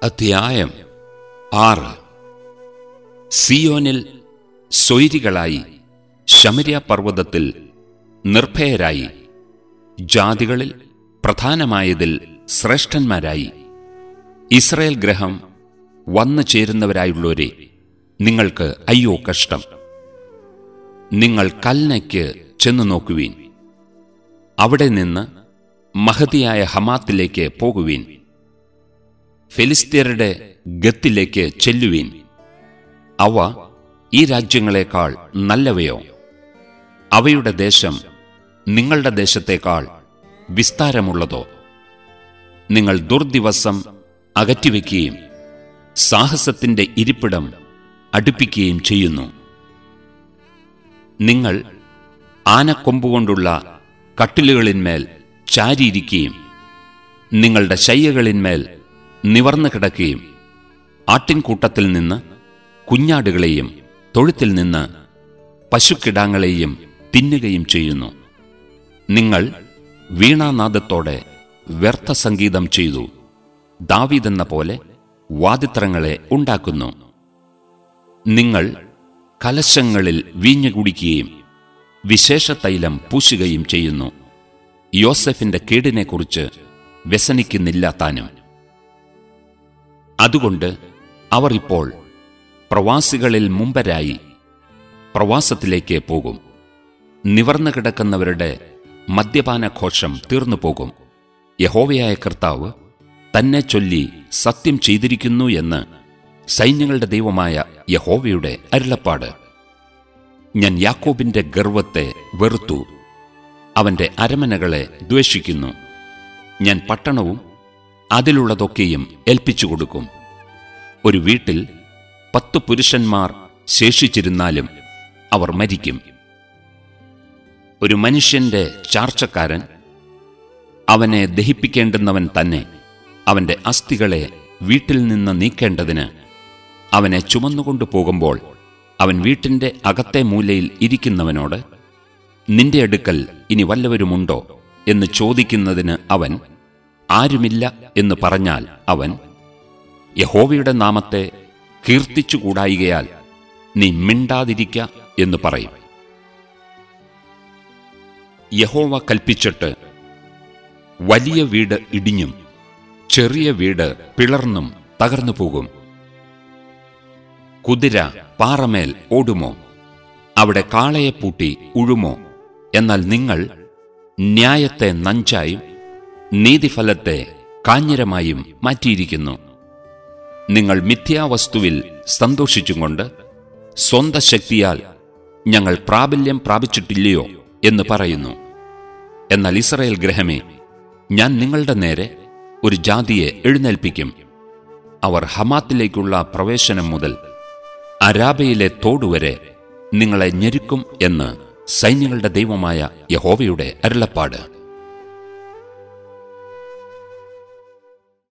അധ്യായം ആറ് സിയോനിൽ സ്വൈരികളായി ശമര്യ പർവ്വതത്തിൽ നിർഭയരായി ജാതികളിൽ പ്രധാനമായതിൽ ശ്രേഷ്ഠന്മാരായി ഇസ്രയേൽ ഗ്രഹം വന്നു ചേരുന്നവരായുള്ളവരെ നിങ്ങൾക്ക് അയ്യോ കഷ്ടം നിങ്ങൾ കൽനയ്ക്ക് ചെന്നു നോക്കുവീൻ അവിടെ നിന്ന് മഹതിയായ ഹമാത്തിലേക്ക് പോകുവീൻ ഫിലിസ്തീയരുടെ ഗത്തിലേക്ക് ചെല്ലുവീൻ അവ ഈ രാജ്യങ്ങളെക്കാൾ നല്ലവയോ അവയുടെ ദേശം നിങ്ങളുടെ ദേശത്തേക്കാൾ വിസ്താരമുള്ളതോ നിങ്ങൾ ദുർദിവസം അകറ്റിവെക്കുകയും സാഹസത്തിന്റെ ഇരിപ്പിടം അടുപ്പിക്കുകയും ചെയ്യുന്നു നിങ്ങൾ ആനക്കൊമ്പുകൊണ്ടുള്ള കട്ടിലുകളിന്മേൽ ചാരിയിരിക്കുകയും നിങ്ങളുടെ ശയ്യകളിന്മേൽ നിവർന്നു കിടക്കുകയും ആട്ടിൻകൂട്ടത്തിൽ നിന്ന് കുഞ്ഞാടുകളെയും തൊഴുത്തിൽ നിന്ന് പശുക്കിടാങ്ങളെയും തിന്നുകയും ചെയ്യുന്നു നിങ്ങൾ വീണാനാദത്തോടെ വ്യർത്ഥ സംഗീതം ചെയ്തു ദാവീദെന്ന പോലെ വാദിത്രങ്ങളെ ഉണ്ടാക്കുന്നു നിങ്ങൾ കലശങ്ങളിൽ വീഞ്ഞു കുടിക്കുകയും വിശേഷ തൈലം പൂശുകയും ചെയ്യുന്നു യോസഫിന്റെ കേടിനെക്കുറിച്ച് വ്യസനിക്കുന്നില്ല താനും അതുകൊണ്ട് അവർ ഇപ്പോൾ പ്രവാസികളിൽ മുമ്പരായി പ്രവാസത്തിലേക്ക് പോകും നിവർന്നു കിടക്കുന്നവരുടെ മദ്യപാനഘോഷം തീർന്നു പോകും യഹോവയായ കർത്താവ് തന്നെ ചൊല്ലി സത്യം ചെയ്തിരിക്കുന്നു എന്ന് സൈന്യങ്ങളുടെ ദൈവമായ യഹോവയുടെ അരുളപ്പാട് ഞാൻ യാക്കോബിന്റെ ഗർവത്തെ വെറുത്തു അവന്റെ അരമനകളെ ദ്വേഷിക്കുന്നു ഞാൻ പട്ടണവും അതിലുള്ളതൊക്കെയും ഏൽപ്പിച്ചു കൊടുക്കും ഒരു വീട്ടിൽ പത്തു പുരുഷന്മാർ ശേഷിച്ചിരുന്നാലും അവർ മരിക്കും ഒരു മനുഷ്യന്റെ ചാർച്ചക്കാരൻ അവനെ ദഹിപ്പിക്കേണ്ടുന്നവൻ തന്നെ അവന്റെ അസ്ഥികളെ വീട്ടിൽ നിന്ന് നീക്കേണ്ടതിന് അവനെ ചുമന്നുകൊണ്ടു പോകുമ്പോൾ അവൻ വീട്ടിന്റെ അകത്തെ മൂലയിൽ ഇരിക്കുന്നവനോട് നിന്റെ അടുക്കൽ ഇനി വല്ലവരുമുണ്ടോ എന്ന് ചോദിക്കുന്നതിന് അവൻ ആരുമില്ല എന്ന് പറഞ്ഞാൽ അവൻ യഹോവയുടെ നാമത്തെ കീർത്തിച്ചുകൂടായികയാൽ നീ മിണ്ടാതിരിക്ക എന്ന് പറയും യഹോവ കൽപ്പിച്ചിട്ട് വലിയ വീട് ഇടിഞ്ഞും ചെറിയ വീട് പിളർന്നും തകർന്നു പോകും കുതിര പാറമേൽ ഓടുമോ അവിടെ കാളയെ പൂട്ടി ഉഴുമോ എന്നാൽ നിങ്ങൾ ന്യായത്തെ നഞ്ചായും നീതിഫലത്തെ കാഞ്ഞിരമായും മാറ്റിയിരിക്കുന്നു നിങ്ങൾ മിഥ്യാവസ്തുവിൽ സന്തോഷിച്ചുകൊണ്ട് സ്വന്ത ശക്തിയാൽ ഞങ്ങൾ പ്രാബല്യം പ്രാപിച്ചിട്ടില്ലയോ എന്ന് പറയുന്നു എന്നാൽ ഇസ്രയേൽ ഗ്രഹമേ ഞാൻ നിങ്ങളുടെ നേരെ ഒരു ജാതിയെ എഴുന്നേൽപ്പിക്കും അവർ ഹമാത്തിലേക്കുള്ള പ്രവേശനം മുതൽ അരാബയിലെ തോടുവരെ നിങ്ങളെ ഞെരുക്കും എന്ന് സൈന്യങ്ങളുടെ ദൈവമായ യഹോവയുടെ അരുളപ്പാട്